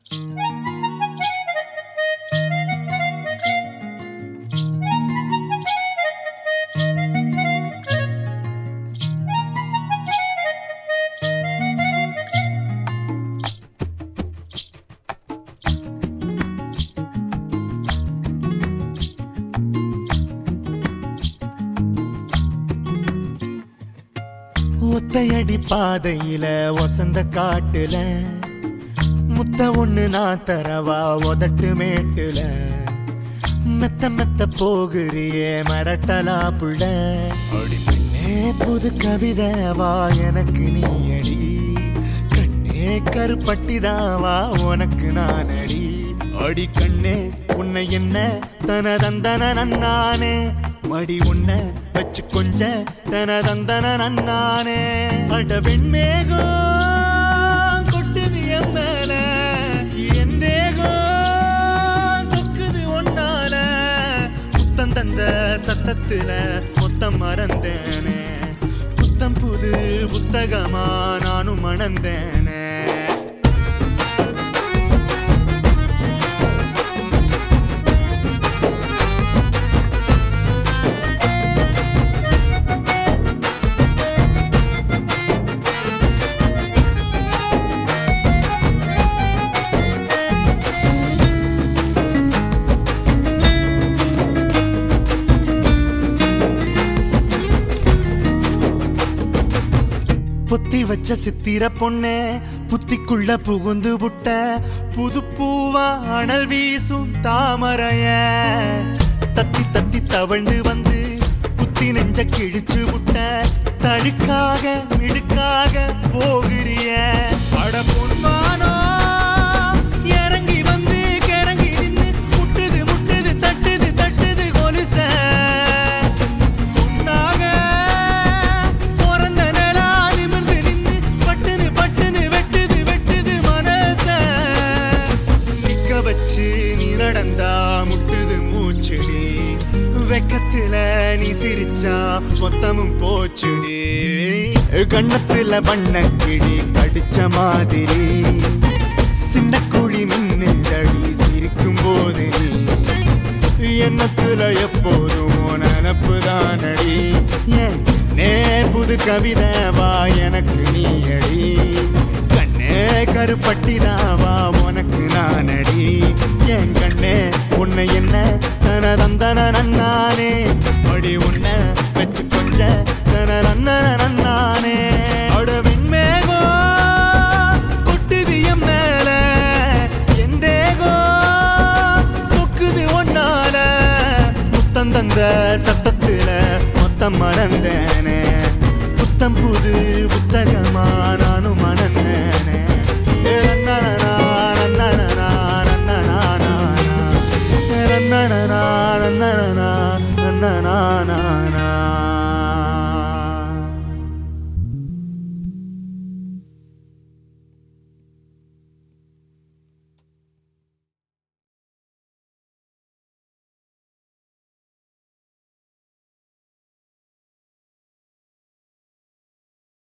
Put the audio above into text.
ஒத்தையடி பாதையில வசந்த காட்டுல முத்த ஒண்ணு நான் தரவா உதட்டு மேட்டுல மெத்த மெத்த போகிறியே மரட்டலா புள்ள அடி பெண்ணே புது கவிதை வா எனக்கு நீ அடி கண்ணே கருப்பட்டிதாவா உனக்கு நான் அடி அடி கண்ணே உன்னை என்ன தனதந்தன நன்னானே மடி உன்னை வச்சு கொஞ்ச தனதந்தன நன்னானே அட வெண்மேகம் கொட்டுது என் மேல என் தேகம் சொக்குது ஒன்னால புத்தம் தந்த சத்தத்துல மொத்தம் மறந்தேனே புத்தம் புது புத்தகமா நானும் மணந்தேனே புத்தி வச்ச சித்திர பொண்ணே புத்திக்குள்ள புகுந்து புட்ட புது பூவா அனல் வீசும் தாமரைய தத்தி தத்தி தவழ்ந்து வந்து புத்தி நெஞ்ச கிழிச்சு விட்ட தழுக்காக மிடுக்காக போகிறிய அட பொன்மானோ இறங்கி வந்து கிறங்கி நின்னு முட்டுது முட்டுது தட்டுது தட்டுது கொலுச பொன்னாக பிறந்த நிலா நிமிர்ந்து நின்னு பட்டுது பட்டுது வெட்டுது வெட்டுது மனச நிக்க வச்சு நீ நடந்தா முட்டுது மூச்சுடி வெக்கத்துல நீ சிரிச்சா மொத்தமும் போச்சுடி கண்ணத்துல வண்ண கிளி கடிச்ச மாதிரி சின்ன குழி மின்னுதடி சிரிக்கும் போது நீ எண்ணத்துல எப்போதும் உன் நினப்பு தானடி ஏன் நே புது கவிதை வா எனக்கு நீ அடி கண்ணே கருப்பட்டிதாவா உனக்கு நான் அடி என் கண்ணே உன்னை என்ன தனதந்தன நன்னானே அடி உன்னை வச்சு கொஞ்ச தனதந்தன நன்னானே அட வெண்மேகோ கொட்டுது என் மேல என் தேகம் சொக்குது ஒன்னால முத்தம் தந்த சத்தத்துல மொத்தம் மறந்தேனே புத்தம் புது புத்தகமா நானும் மணந்தேனே ஏ நன்னா